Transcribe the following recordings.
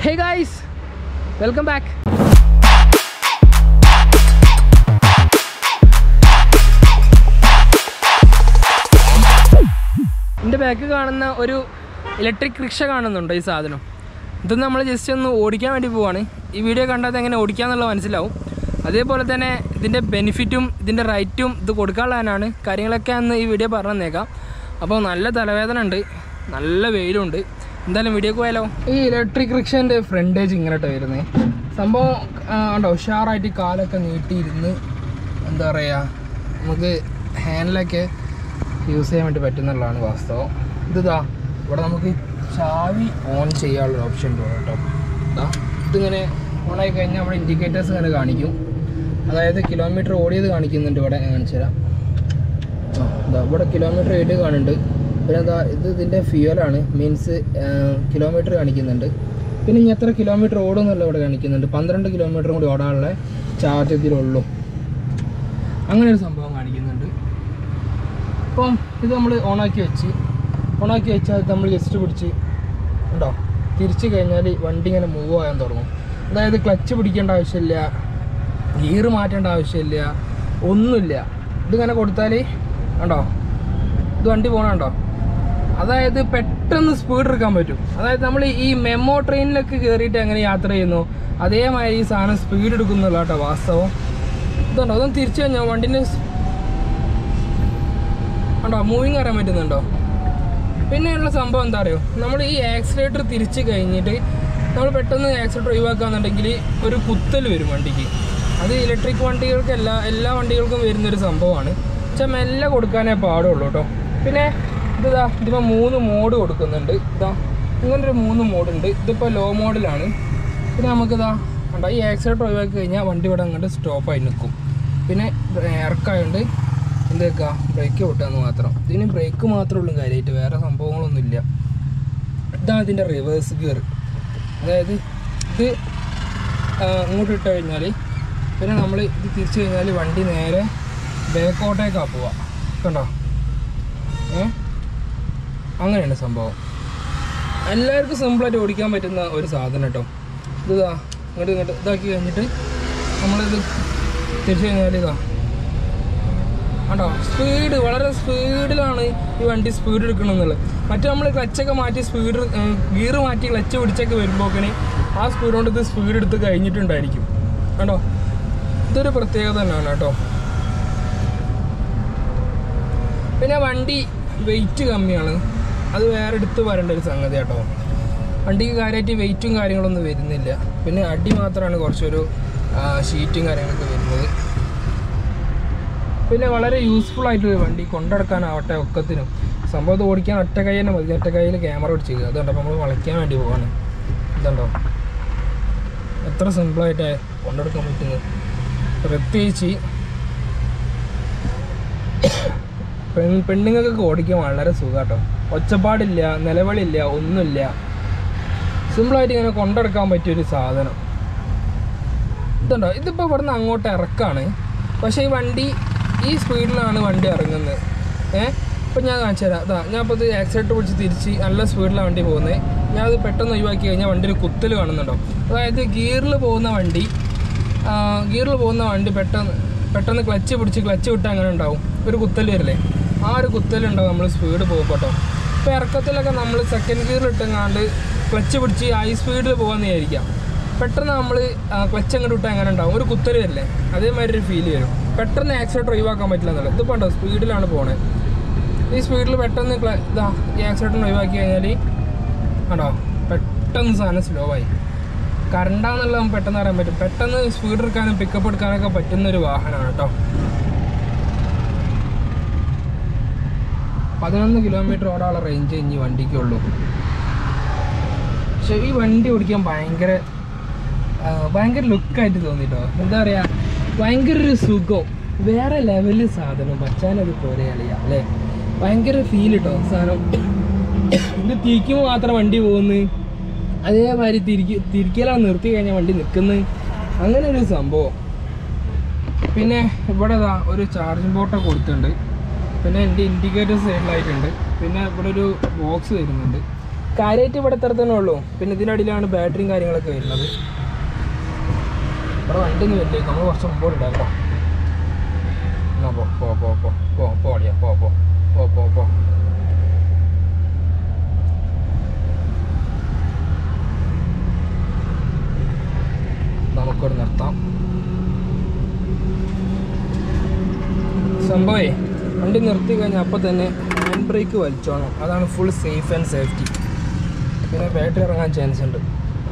ഹേ guys welcome back എൻ്റെ back കാണുന്ന ഒരു ഇലക്ട്രിക് റിക്ഷ കാണുന്നുണ്ടോ ഈ സാധനം ഇത് നമ്മൾ ജസ്റ്റ് ഒന്ന് ഓടിക്കാൻ വേണ്ടി പോവാണ് ഈ വീഡിയോ കണ്ടാൽ എങ്ങനെ ഓടിക്കാന്നുള്ളത് മനസ്സിലാവും അതേപോലെ തന്നെ ഇതിൻ്റെ ബെനിഫിറ്റും ഇതിൻ്റെ റൈറ്റും ഇത് കൊടുക്കാനുള്ളതിനാണ് കാര്യങ്ങളൊക്കെ അന്ന് ഈ വീഡിയോ പറഞ്ഞു തന്നേക്കാം അപ്പോൾ നല്ല തലവേദന ഉണ്ട് നല്ല വെയിലുണ്ട് എന്തായാലും വീഡിയോക്ക് പോയാലോ ഈ ഇലക്ട്രിക് റിക്ഷേൻ്റെ ഫ്രണ്ടേജ് ഇങ്ങോട്ട് വരുന്നത് സംഭവം ആ, ഉണ്ടോ ഉഷാറായിട്ട് കാലൊക്കെ നീട്ടിയിരുന്ന് എന്താ പറയുക നമുക്ക് ഹാൻഡിലൊക്കെ യൂസ് ചെയ്യാൻ വേണ്ടി പറ്റുന്നുള്ളതാണ് വാസ്തവം ഇതാ ഇവിടെ നമുക്ക് ചാവി ഓൺ ചെയ്യാനുള്ള ഓപ്ഷൻ ഉണ്ട് കേട്ടോ ഇതാ ഇതിങ്ങനെ ഓണായി കഴിഞ്ഞാൽ അവിടെ ഇൻഡിക്കേറ്റേഴ്സ് ഇങ്ങനെ കാണിക്കും അതായത് കിലോമീറ്റർ ഓടിയത് കാണിക്കുന്നുണ്ട് ഇവിടെ ഞാൻ കാണിച്ചു തരാം ആ, ഇതാ ഇവിടെ കിലോമീറ്റർ ഏഴ് കാണുന്നുണ്ട് പിന്നെ എന്താ ഇത് ഇതിൻ്റെ ഫ്യൂവലാണ് മീൻസ് കിലോമീറ്റർ കാണിക്കുന്നുണ്ട് പിന്നെ ഇനി എത്ര കിലോമീറ്റർ ഓടും എന്നുള്ള ഇവിടെ കാണിക്കുന്നുണ്ട് പന്ത്രണ്ട് കിലോമീറ്ററും കൂടി ഓടാനുള്ള ചാർജ് ഇതിലുള്ളൂ അങ്ങനെ ഒരു സംഭവം കാണിക്കുന്നുണ്ട് അപ്പം ഇത് നമ്മൾ ഓണാക്കി വെച്ച് ഓണാക്കി വെച്ചാൽ നമ്മൾ ജസ്റ്റ് പിടിച്ച് ഉണ്ടോ തിരിച്ചു കഴിഞ്ഞാൽ വണ്ടി ഇങ്ങനെ മൂവ് ആകാൻ തുടങ്ങും അതായത് ക്ലച്ച് പിടിക്കേണ്ട ആവശ്യമില്ല ഗിയർ മാറ്റേണ്ട ആവശ്യമില്ല ഒന്നുമില്ല ഇതിങ്ങനെ കൊടുത്താൽ ഉണ്ടോ ഇത് വണ്ടി പോകണുണ്ടോ അതായത് പെട്ടെന്ന് സ്പീഡ് എടുക്കാൻ പറ്റും അതായത് നമ്മൾ ഈ മെമ്മോ ട്രെയിനിലൊക്കെ കയറിയിട്ട് എങ്ങനെ യാത്ര ചെയ്യുന്നു അതേമാതിരി ഈ സാധനം സ്പീഡ് എടുക്കുന്നുള്ള കേട്ടോ വാസ്തവം ഇതുണ്ടോ അതൊന്ന് തിരിച്ചു കഴിഞ്ഞാൽ വണ്ടിൻ്റെ ഉണ്ടോ മൂവിങ് അറിയാൻ പറ്റുന്നുണ്ടോ പിന്നെയുള്ള സംഭവം എന്താ അറിയോ നമ്മൾ ഈ ആക്സിലേറ്റർ തിരിച്ച് കഴിഞ്ഞിട്ട് നമ്മൾ പെട്ടെന്ന് ആക്സിലേറ്റർ ഒഴിവാക്കുകയാണെന്നുണ്ടെങ്കിൽ ഒരു കുത്തൽ വരും വണ്ടിക്ക് അത് ഇലക്ട്രിക് വണ്ടികൾക്ക് എല്ലാ എല്ലാ വണ്ടികൾക്കും വരുന്നൊരു സംഭവമാണ് പക്ഷെ മെല്ലെ കൊടുക്കാനേ പാടുള്ളൂ കേട്ടോ പിന്നെ ഇതാ ഇതിപ്പോൾ മൂന്ന് മോഡ് കൊടുക്കുന്നുണ്ട് ഇതാ ഇങ്ങനൊരു മൂന്ന് മോഡുണ്ട് ഇതിപ്പോൾ ലോ മോഡിലാണ് പിന്നെ നമുക്കിതാ കണ്ടോ ഈ ആക്സിലേറ്റർ ഒഴിവാക്കി കഴിഞ്ഞാൽ വണ്ടി ഇവിടെ അങ്ങോട്ട് സ്റ്റോപ്പായി നിൽക്കും പിന്നെ ഇറക്കായതുകൊണ്ട് എന്ത് വെക്കുക ബ്രേക്ക് വിട്ടാന്ന് മാത്രം ഇതിന് ബ്രേക്ക് മാത്രമേ ഉള്ളൂ കാര്യമായിട്ട് വേറെ സംഭവങ്ങളൊന്നുമില്ല ഇതാണ് ഇതിൻ്റെ റിവേഴ്സ് ഗിയർ അതായത് ഇത് ആ, ഇങ്ങോട്ട് ഇട്ട് കഴിഞ്ഞാൽ പിന്നെ നമ്മൾ ഇത് തിരിച്ചു കഴിഞ്ഞാൽ വണ്ടി നേരെ ബാക്കോട്ടേക്കാണ് പോവുക കണ്ടോ ഏ അങ്ങനെയാണ് സംഭവം എല്ലാവർക്കും സിമ്പിളായിട്ട് ഓടിക്കാൻ പറ്റുന്ന ഒരു സാധനം കേട്ടോ ഇതാ ഇങ്ങോട്ട് ഇങ്ങോട്ട് ഇതാക്കി കഴിഞ്ഞിട്ട് നമ്മളിത് തിരിച്ചു കഴിഞ്ഞാൽ ഇതാ കണ്ടോ സ്പീഡ് വളരെ സ്പീഡിലാണ് ഈ വണ്ടി സ്പീഡ് എടുക്കണമെന്നുള്ളത് മറ്റേ നമ്മൾ ക്ലച്ചൊക്കെ മാറ്റി സ്പീഡ് ഗിയർ മാറ്റി ക്ലച്ച് പിടിച്ചൊക്കെ വരുമ്പോക്കിന് ആ സ്പീഡ് കൊണ്ട് ഇത് സ്പീഡ് എടുത്ത് കഴിഞ്ഞിട്ടുണ്ടായിരിക്കും കണ്ടോ ഇതൊരു പ്രത്യേകത തന്നെയാണ് കേട്ടോ പിന്നെ വണ്ടി വെയിറ്റ് കമ്മിയാണ് അത് വേറെ എടുത്ത് വരേണ്ട ഒരു സംഗതി കേട്ടോ വണ്ടിക്ക് കാര്യമായിട്ട് വെയിറ്റും കാര്യങ്ങളൊന്നും വരുന്നില്ല പിന്നെ അടി മാത്രമാണ് കുറച്ചൊരു ആ, ഷീറ്റും കാര്യങ്ങളൊക്കെ വരുന്നത് പിന്നെ വളരെ യൂസ്ഫുൾ ആയിട്ട് വണ്ടി കൊണ്ടെടുക്കാനാവട്ടെ ഒക്കത്തിനും സംഭവം ഇത് ഓടിക്കാൻ ഒറ്റ കൈ തന്നെ മതി ഒറ്റ കയ്യിൽ ക്യാമറ പിടിച്ചിരിക്കുക അതുകൊണ്ട് നമ്മൾ വളയ്ക്കാൻ വേണ്ടി പോവാണ് ഇതുണ്ടോ എത്ര സിമ്പിളായിട്ട് കൊണ്ടെടുക്കാൻ പറ്റുന്നത് പ്രത്യേകിച്ച് പെൺ പെണ്ണുങ്ങൾക്കൊക്കെ ഓടിക്കാൻ വളരെ സുഖം കേട്ടോ ഒച്ചപ്പാടില്ല നിലവിളില്ല ഒന്നുമില്ല സിമ്പിളായിട്ട് ഇങ്ങനെ കൊണ്ടെടുക്കാൻ പറ്റിയൊരു സാധനം ഇതുണ്ടോ ഇതിപ്പോൾ ഇവിടുന്ന് അങ്ങോട്ട് ഇറക്കാണ് പക്ഷേ ഈ വണ്ടി ഈ സ്പീഡിലാണ് വണ്ടി ഇറങ്ങുന്നത് ഏ ഇപ്പം ഞാൻ കാണിച്ചു തരാം അതാ ഞാൻ ഇപ്പോൾ ഇത് ആക്സിഡൻറ്റ് പിടിച്ച് തിരിച്ച് നല്ല സ്പീഡിലാണ് വണ്ടി പോകുന്നത് ഞാൻ അത് പെട്ടെന്ന് ഒഴിവാക്കി കഴിഞ്ഞാൽ വണ്ടിയിൽ കുത്തൽ കാണുന്നുണ്ടോ അതായത് ഗിയറിൽ പോകുന്ന വണ്ടി ഗിയറിൽ പോകുന്ന വണ്ടി പെട്ടെന്ന് പെട്ടെന്ന് ക്ലച്ച് പിടിച്ച് ക്ലച്ച് വിട്ട് അങ്ങനെ ഉണ്ടാവും ഒരു കുത്തൽ വരില്ലേ ആ ഒരു കുത്തലുണ്ടാവും നമ്മൾ സ്പീഡ് പോകുമ്പോൾ കേട്ടോ ഇപ്പോൾ ഇറക്കത്തിലൊക്കെ നമ്മൾ സെക്കൻഡ് ഗിയറിൽ ഇട്ടെങ്ങാണ്ട് ക്ലച്ച് പിടിച്ച് ഹൈ സ്പീഡിൽ പോകാമെന്ന് വിചാരിക്കാം പെട്ടെന്ന് നമ്മൾ ക്ലച്ച് അങ്ങോട്ട് വിട്ടാൽ അങ്ങനെ ഉണ്ടാവും ഒരു കുത്തൽ വരില്ലേ അതേമാതിരി ഒരു ഫീൽ വരും പെട്ടെന്ന് ആക്സിഡൻറ്റ് ഒഴിവാക്കാൻ പറ്റില്ല എന്നുള്ളത് ഇതിപ്പോൾ ഉണ്ടോ സ്പീഡിലാണ് പോണത് ഈ സ്പീഡിൽ പെട്ടെന്ന് ക്ല- ഇതാ ഈ ആക്സിഡൻറ്റ് ഒഴിവാക്കി കഴിഞ്ഞാൽ ആണോ പെട്ടെന്ന് സാധനം സ്ലോ ആയി കറണ്ടാന്നുള്ളത് നമുക്ക് പെട്ടെന്ന് അറിയാൻ പറ്റും പെട്ടെന്ന് സ്പീഡ് എടുക്കാനും പിക്കപ്പ് എടുക്കാനൊക്കെ പറ്റുന്ന ഒരു വാഹനമാണ് കേട്ടോ പതിനൊന്ന് കിലോമീറ്റർ ഓടാനുള്ള റേഞ്ച് ഇനി വണ്ടിക്കുള്ളൂ പക്ഷെ ഈ വണ്ടി ഓടിക്കാൻ ഭയങ്കര ആ, ഭയങ്കര ലുക്കായിട്ട് തോന്നിട്ടോ എന്താ പറയാ ഭയങ്കര ഒരു സുഖം വേറെ ലെവലിൽ സാധനം വച്ചാനത് പോലെ കളിയാ അല്ലേ ഭയങ്കര ഫീൽ കിട്ടോ സാധനം ഇത് തിരിക്കുമ്പോൾ മാത്രം വണ്ടി പോകുന്നു അതേമാതിരി തിരിക്ക് തിരിക്കലാണ് നിർത്തി കഴിഞ്ഞാൽ വണ്ടി നിൽക്കുന്നത് അങ്ങനെ ഒരു സംഭവം പിന്നെ ഇവിടെ ദാ ഒരു ചാർജിങ് പോർട്ടൊക്കെ കൊടുത്തിട്ടുണ്ട് പിന്നെ എൻ്റെ ഇൻഡിക്കേറ്റർ സൈഡിലായിട്ടുണ്ട് പിന്നെ ഇവിടെ ഒരു ബോക്സ് വരുന്നുണ്ട് കാര്യമായിട്ട് ഇവിടെ ഇത്ര തന്നെ ഉള്ളൂ പിന്നെ ഇതിൻ്റെ അടിയിലാണ് ബാറ്ററിയും കാര്യങ്ങളൊക്കെ വരുന്നത് ഇവിടെ വണ്ടി ഒന്നും വരില്ലേ നമ്മൾ കുറച്ച് മുമ്പോട്ട് ഇടാം എന്നാ പോ പോ പോ പോ പോ പോ അടിയാ പോ പോ പോ പോ പോ നമുക്കിവിടെ നിർത്താം സംഭവേ വണ്ടി നിർത്തി കഴിഞ്ഞാൽ അപ്പോൾ തന്നെ ഹാൻഡ് ബ്രേക്ക് വലിച്ചോണം അതാണ് ഫുൾ സേഫ് ആൻഡ് സേഫ്റ്റി പിന്നെ ബാറ്ററി ഇറങ്ങാൻ ചാൻസ് ഉണ്ട്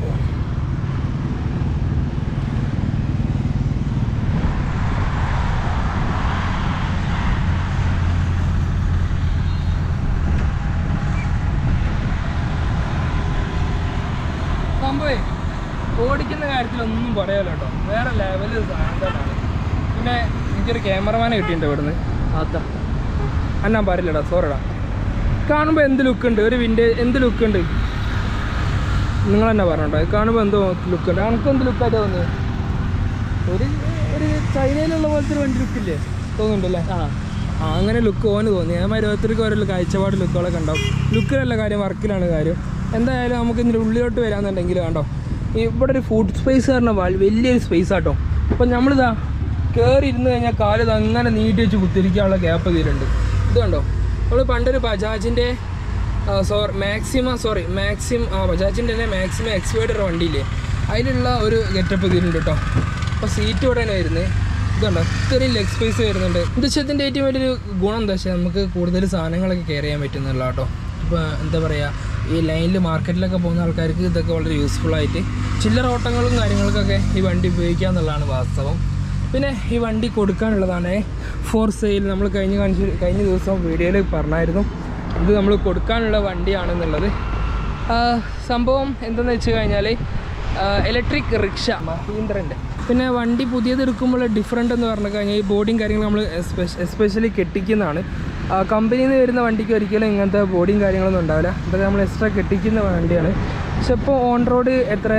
സംഭവേ ഓടിക്കുന്ന കാര്യത്തിലൊന്നും പറയാലോ കേട്ടോ വേറെ ലെവല് സാധനമാണ് പിന്നെ എനിക്കൊരു ക്യാമറമാനെ കിട്ടിയിട്ടുണ്ട് ഇവിടുന്ന് അതാ അന്നാ പറയില്ലടാ സോറിടാ കാണുമ്പോൾ എന്ത് ലുക്ക് ഉണ്ട് ഒരു വിൻഡേ എന്ത് ലുക്ക് ഉണ്ട് നിങ്ങൾ തന്നെ പറഞ്ഞോട്ടോ ഇത് കാണുമ്പോൾ എന്തോ ലുക്ക് ഉണ്ട് എനിക്ക് എന്ത് ലുക്കായിട്ട് തോന്നുന്നത് ഒരു ഒരു ചൈനയിലുള്ള പോലത്തെ ഒരു വണ്ടി ലുക്കില്ലേ തോന്നുന്നുണ്ടല്ലേ ആ അങ്ങനെ ലുക്ക് ഓന് തോന്നി ഞാൻ ഓരോരുത്തർക്ക് ഓരോ കാഴ്ചപ്പാട് ലുക്കുകളൊക്കെ ഉണ്ടാവും ലുക്കിലല്ല കാര്യം വർക്കിലാണ് കാര്യം എന്തായാലും നമുക്ക് ഇതിൻ്റെ ഉള്ളിലോട്ട് വരാമെന്നുണ്ടെങ്കിൽ കണ്ടോ ഈ ഇവിടെ ഒരു ഫുഡ് സ്പേസ് പറഞ്ഞ വൽ- വലിയൊരു സ്പേസ് ആട്ടോ അപ്പം നമ്മളിതാ കയറി ഇരുന്ന് കഴിഞ്ഞാൽ കാല് ഇത് അങ്ങനെ നീട്ടി വെച്ച് കുത്തിരിക്കാനുള്ള ഗ്യാപ്പ് ഇതിലുണ്ട് ഇത് കണ്ടോ നമ്മൾ പണ്ടൊരു ബജാജിൻ്റെ സോറി മാക്സിമ സോറി മാക്സിം ആ ബജാജിൻ്റെ തന്നെ മാക്സിമം എക്സ്പേർഡ് വണ്ടിയില്ലേ അതിലുള്ള ഒരു ഗെറ്റപ്പ് ഇതിലുണ്ട് കേട്ടോ അപ്പോൾ സീറ്റ് ഇവിടെ തന്നെ വരുന്നത് ഇതുണ്ടോ ഇത്രയും ലെഗ് സ്പേസ് വരുന്നുണ്ട് എന്താ വെച്ചാൽ ഇതിൻ്റെ ഏറ്റവും വലിയൊരു ഗുണം എന്താ വെച്ചാൽ നമുക്ക് കൂടുതൽ സാധനങ്ങളൊക്കെ കെയർ ചെയ്യാൻ പറ്റുന്നില്ല കേട്ടോ ഇപ്പോൾ എന്താ പറയുക ഈ ലൈനിൽ മാർക്കറ്റിലൊക്കെ പോകുന്ന ആൾക്കാർക്ക് ഇതൊക്കെ വളരെ യൂസ്ഫുൾ ആയിട്ട് ചില്ലറ ഓട്ടങ്ങളും കാര്യങ്ങൾക്കൊക്കെ ഈ വണ്ടി ഉപയോഗിക്കുക എന്നുള്ളതാണ് വാസ്തവം പിന്നെ ഈ വണ്ടി കൊടുക്കാനുള്ളതാണ് ഫോർ സെയിൽ നമ്മൾ കഴിഞ്ഞ കാണിച്ച കഴിഞ്ഞ ദിവസം വീഡിയോയിൽ പറഞ്ഞായിരുന്നു ഇത് നമ്മൾ കൊടുക്കാനുള്ള വണ്ടിയാണെന്നുള്ളത് ആ, സംഭവം എന്തെന്ന് വെച്ച് കഴിഞ്ഞാൽ ഇലക്ട്രിക് റിക്ഷ മഹീന്ദ്രൻ്റെ പിന്നെ വണ്ടി പുതിയത് എടുക്കുമ്പോൾ ഡിഫറെൻ്റ് എന്ന് പറഞ്ഞു കഴിഞ്ഞാൽ ഈ ബോഡിയും കാര്യങ്ങളും നമ്മൾ എസ്പെഷ്യലി കെട്ടിക്കുന്നതാണ് കമ്പനിയിൽ നിന്ന് വരുന്ന വണ്ടിക്ക് ഒരിക്കലും ഇങ്ങനത്തെ ബോഡിയും കാര്യങ്ങളൊന്നും ഉണ്ടാവില്ല ഇതൊക്കെ നമ്മൾ എക്സ്ട്രാ കെട്ടിക്കുന്ന വണ്ടിയാണ് പക്ഷെ ഇപ്പോൾ ഓൺ റോഡ് എത്ര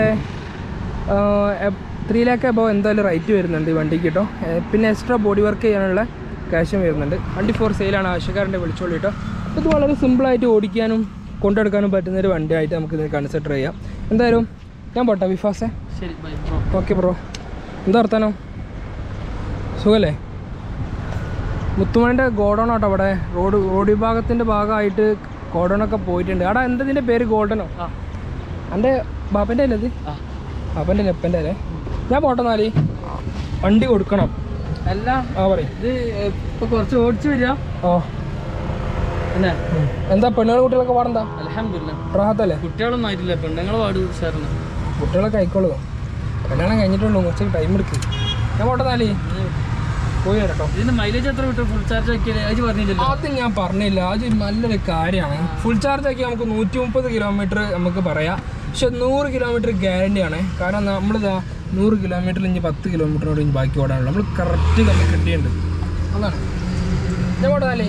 ത്രീ ലാക്ക് അബോ എന്തായാലും റേറ്റ് വരുന്നുണ്ട് ഈ വണ്ടിക്ക് കേട്ടോ ഏഹ് പിന്നെ എക്സ്ട്രാ ബോഡി വർക്ക് ചെയ്യാനുള്ള ക്യാഷും വരുന്നുണ്ട് വണ്ടി ഫോർ സെയിലാണ് ആവശ്യക്കാരൻ്റെ വിളിച്ചോളൂ കേട്ടോ ഇത് വളരെ സിമ്പിളായിട്ട് ഓടിക്കാനും കൊണ്ടെടുക്കാനും പറ്റുന്ന ഒരു വണ്ടിയായിട്ട് നമുക്ക് ഇത് കൺസിഡർ ചെയ്യാം എന്തായാലും ഞാൻ പോട്ടെ വിഫാസേ ശരി ബൈ ബ്രോ ഓക്കെ ബ്രോ എന്താ വർത്താനം സുഖല്ലേ മുത്തുമണിൻ്റെ ഗോഡൗൺ ആട്ടോ അവിടെ റോഡ് റോഡ് വിഭാഗത്തിൻ്റെ ഭാഗമായിട്ട് ഗോഡൗണൊക്കെ പോയിട്ടുണ്ട് ആടാ എന്താ ഇതിൻ്റെ പേര് ഗോൾഡനോ ആ എൻ്റെ ബാപ്പൻ്റെ അല്ലേ ഇത് ആ ബാപ്പൻ്റെ ലെപ്പൻ്റെ അല്ലേ ഞാൻ പോട്ടെ എന്നാല് വണ്ടി കൊടുക്കണം അല്ല ആ പറയും ഇത് ഇപ്പൊ കുറച്ച് ഓടിച്ചു വരിക ഓ അല്ലേ ഉം. എന്താ പെണ്ണുകൾ കുട്ടികളൊക്കെ പാടെന്താ അലഹമില്ല റാഹത്തല്ലേ കുട്ടികളൊന്നും ആയിട്ടില്ല പെണ്ണുങ്ങൾ പാട് ഉഷാറാണ് കുട്ടികളൊക്കെ ആയിക്കോളൂ കല്യാണം കഴിഞ്ഞിട്ടുള്ളൂ കുറച്ച് ടൈം എടുക്കും ഞാൻ പോട്ടെ എന്നാല് പോയി വരട്ടോ ഇതിന്റെ മൈലേജ് എത്ര കിട്ടും ഫുൾ ചാർജ് ആക്കിയാൽ അത് പറഞ്ഞില്ലല്ലോ അത് ഞാൻ പറഞ്ഞില്ല അത് നല്ലൊരു കാര്യമാണ് ഫുൾ ചാർജ് ആക്കി നമുക്ക് നൂറ്റി മുപ്പത് കിലോമീറ്റർ നമുക്ക് പറയാം പക്ഷെ നൂറ് കിലോമീറ്റർ ഗ്യാരണ്ടിയാണ് കാരണം നമ്മളിതാ നൂറ് കിലോമീറ്ററിൽ ഇനി പത്ത് കിലോമീറ്ററിനോട് ഇനി ബാക്കി ഓടാനുള്ളൂ നമ്മൾ കറക്റ്റ് നമ്മൾ കിട്ടിയിട്ടുണ്ട് അതാണ് ഞാൻ ഓടാല്ലേ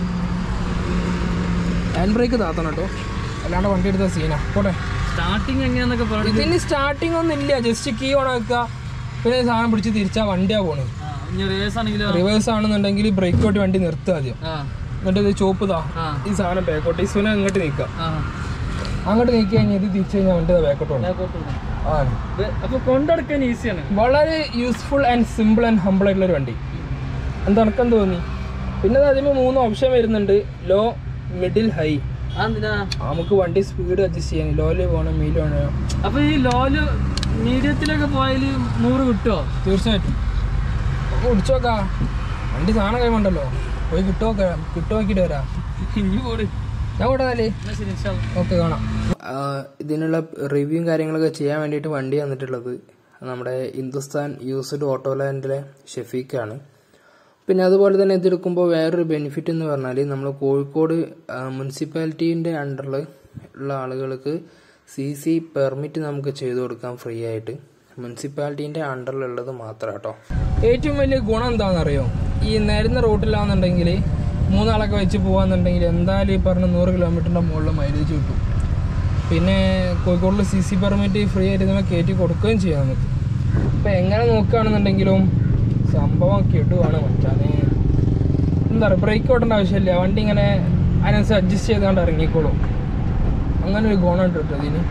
ഹാൻഡ് ബ്രേക്ക് താത്തണം കേട്ടോ അല്ലാണ്ട് വണ്ടി എടുത്ത സീനാ പോട്ടെ സ്റ്റാർട്ടിങ് എങ്ങനെയാന്നൊക്കെ പറഞ്ഞു ഇതിന് സ്റ്റാർട്ടിംഗ് ഒന്നും ഇല്ല ജസ്റ്റ് കീ ഓൺ ആക്കുക പിന്നെ സാധനം പിടിച്ച് തിരിച്ചാൽ വണ്ടിയാ പോണ് ഇനി റേസ് ആണെങ്കിലോ റിവേഴ്സ് ആണെന്നുണ്ടെങ്കിൽ ബ്രേക്ക് ഓട്ടി വണ്ടി നിർത്തുക ആദ്യം ആ എന്നിട്ട് ഇത് ചോപ്പ് താ ആ ഈ സാധനം ബാക്കോട്ട് ഈ സുന ഇങ്ങോട്ട് നീക്കുക ആ അങ്ങോട്ട് നീക്കി കഴിഞ്ഞാൽ ഇത് തിരിച്ചു കഴിഞ്ഞാൽ വണ്ടി ബാക്കോട്ട് ഉണ്ട് back out വിടാം. ആ ഇത് അപ്പൊ കൊണ്ടെടുക്കാൻ ഈസിയാണ് വളരെ useful and simple and humble ആയിട്ടുള്ള ഒരു വണ്ടി എന്താ എനക്കെന്ത് തോന്നി പിന്നെ അത് അതിന് മൂന്ന് ഓപ്ഷൻ വരുന്നുണ്ട് ലോ മിഡിൽ ഹൈ അതെന്തിനാ നമുക്ക് വണ്ടി സ്പീഡ് അഡ്ജസ്റ്റ് ചെയ്യാൻ ലോല് പോകണം മീല് വേണം അപ്പൊ ഈ ലോല് മീഡിയത്തിലൊക്കെ പോയാൽ നൂറ് കിട്ടുമോ തീർച്ചയായിട്ടും കുടിച്ചു നോക്കാ വണ്ടി സാധനം കഴിവുണ്ടല്ലോ പോയി കിട്ടുമോ കിട്ടുമോ നോക്കിയിട്ട് വരാം ഇനി പോട് ഞാൻ കൂട്ടാലേ എന്നാ ശരി ഇൻഷാ അല്ലാ. ഓക്കെ കാണാം ഇതിനുള്ള റിവ്യൂവും കാര്യങ്ങളൊക്കെ ചെയ്യാൻ വേണ്ടിയിട്ട് വണ്ടി വന്നിട്ടുള്ളത് നമ്മുടെ ഹിന്ദുസ്ഥാൻ യൂസ്ഡ് ഓട്ടോ ലാൻഡിലെ ഷെഫീഖാണ് പിന്നെ അതുപോലെ തന്നെ ഇതെടുക്കുമ്പോൾ വേറൊരു ബെനിഫിറ്റ് എന്ന് പറഞ്ഞാൽ നമ്മൾ കോഴിക്കോട് മുനിസിപ്പാലിറ്റീൻ്റെ അണ്ടറിൽ ഉള്ള ആളുകൾക്ക് സി സി പെർമിറ്റ് നമുക്ക് ചെയ്തു കൊടുക്കാം ഫ്രീ ആയിട്ട് മുനിസിപ്പാലിറ്റീൻ്റെ അണ്ടറിലുള്ളത് മാത്രം കേട്ടോ ഏറ്റവും വലിയ ഗുണം എന്താണെന്നറിയോ ഈ നേരുന്ന റൂട്ടിലാണെന്നുണ്ടെങ്കിൽ മൂന്നാളൊക്കെ വെച്ച് പോകാന്നുണ്ടെങ്കിൽ എന്തായാലും ഈ പറഞ്ഞ നൂറ് കിലോമീറ്ററിൻ്റെ മുകളിൽ മൈലേജ് കിട്ടും പിന്നെ കോഴിക്കോടിൽ സി സി പെർമിറ്റ് ഫ്രീ ആയിട്ട് നമ്മൾ കയറ്റി കൊടുക്കുകയും ചെയ്യാം നമുക്ക് ഇപ്പം എങ്ങനെ നോക്കുകയാണെന്നുണ്ടെങ്കിലും സംഭവം കിട്ടുവാണ് മച്ചാനെ എന്താ പറയുക ബ്രേക്ക് ഓടേണ്ട ആവശ്യമില്ല വണ്ടി ഇങ്ങനെ അതിനനുസരിച്ച് അഡ്ജസ്റ്റ് ചെയ്തുകൊണ്ട് ഇറങ്ങിക്കോളും അങ്ങനെ ഒരു ഗുണമുണ്ട് കേട്ടോ ഇതിന്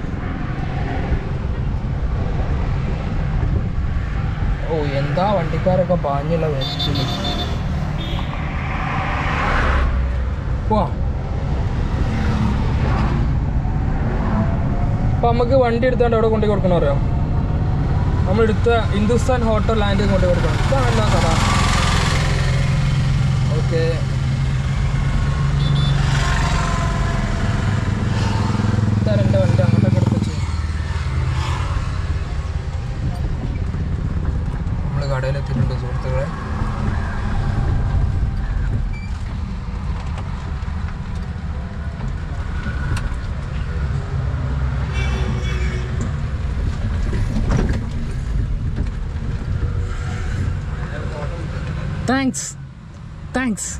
ഓ എന്താ വണ്ടിക്കാരൊക്കെ പാഞ്ഞുള്ള വേസ്റ്റില് പോവാ അപ്പൊ നമുക്ക് വണ്ടി എടുത്തോണ്ട് എവിടെ കൊണ്ടു കൊടുക്കണം അറിയാം നമ്മൾ എടുത്ത ഹിന്ദുസ്ഥാൻ ഹോട്ടൽ ലാൻഡ് കൊണ്ടു കൊടുക്കണം ഇതാണല്ലോ കഥ ഓക്കെ ഇതാണ് എൻ്റെ വണ്ടി അങ്ങോട്ടൊക്കെ എടുത്ത് വെച്ച് നമ്മൾ കടയിലെത്തിയിട്ടുണ്ട് സുഹൃത്തുക്കളെ താങ്ക്സ് താങ്ക്സ്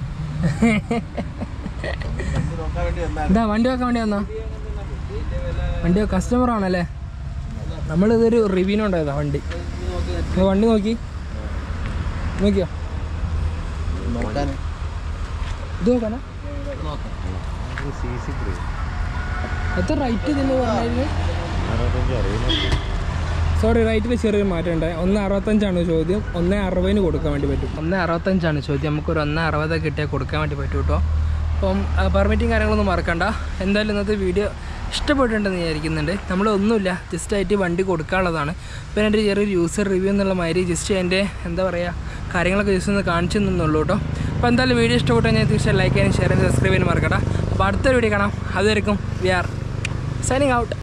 എന്താ വണ്ടി വെക്കാൻ വേണ്ടി വന്നാ വണ്ടി കസ്റ്റമർ ആണല്ലേ നമ്മളിതൊരു റിവ്യൂന് ഉണ്ടായതാ വണ്ടി നിങ്ങൾ വണ്ടി നോക്കി നോക്കിയോ ഇത് നോക്കാനാ എത്ര റൈറ്റ് ഇതിന് പറഞ്ഞായിരുന്നു സോറി റൈറ്റിൽ ചെറിയൊരു മാറ്റം ഉണ്ട് ഒന്ന് അറുപത്തഞ്ചാണ് ചോദ്യം ഒന്ന് അറുപതിന് കൊടുക്കാൻ വേണ്ടി പറ്റും ഒന്ന് അറുപത്തഞ്ചാണ് ചോദ്യം നമുക്കൊരു ഒന്ന് അറുപത് കിട്ടിയാൽ കൊടുക്കാൻ വേണ്ടി പറ്റും കേട്ടോ അപ്പം പെർമിറ്റും കാര്യങ്ങളൊന്നും മറക്കണ്ട എന്തായാലും ഇന്നത്തെ വീഡിയോ ഇഷ്ടപ്പെട്ടിട്ടുണ്ടെന്ന് വിചാരിക്കുന്നുണ്ട് നമ്മളൊന്നുമില്ല ജസ്റ്റ് ആയിട്ട് വണ്ടി കൊടുക്കാനുള്ളതാണ് പിന്നെ എൻ്റെ ചെറിയൊരു യൂസർ റിവ്യൂ എന്നുള്ള മാതിരി ജസ്റ്റ് എൻ്റെ എന്താ പറയുക കാര്യങ്ങളൊക്കെ ജസ്റ്റ് ഒന്ന് കാണിച്ചു തന്നുള്ളൂ കേട്ടോ അപ്പോൾ എന്തായാലും വീഡിയോ ഇഷ്ടപ്പെട്ടു കഴിഞ്ഞാൽ തീർച്ചയായും ലൈക്ക് ചെയ്യാനും ഷെയർ ചെയ്യാനും സബ്സ്ക്രൈബ് ചെയ്യാനും മറക്കണ്ട അപ്പോൾ അടുത്തൊരു വീഡിയോ കാണാം അതുവരെക്കും വി ആർ സൈനിങ് ഔട്ട്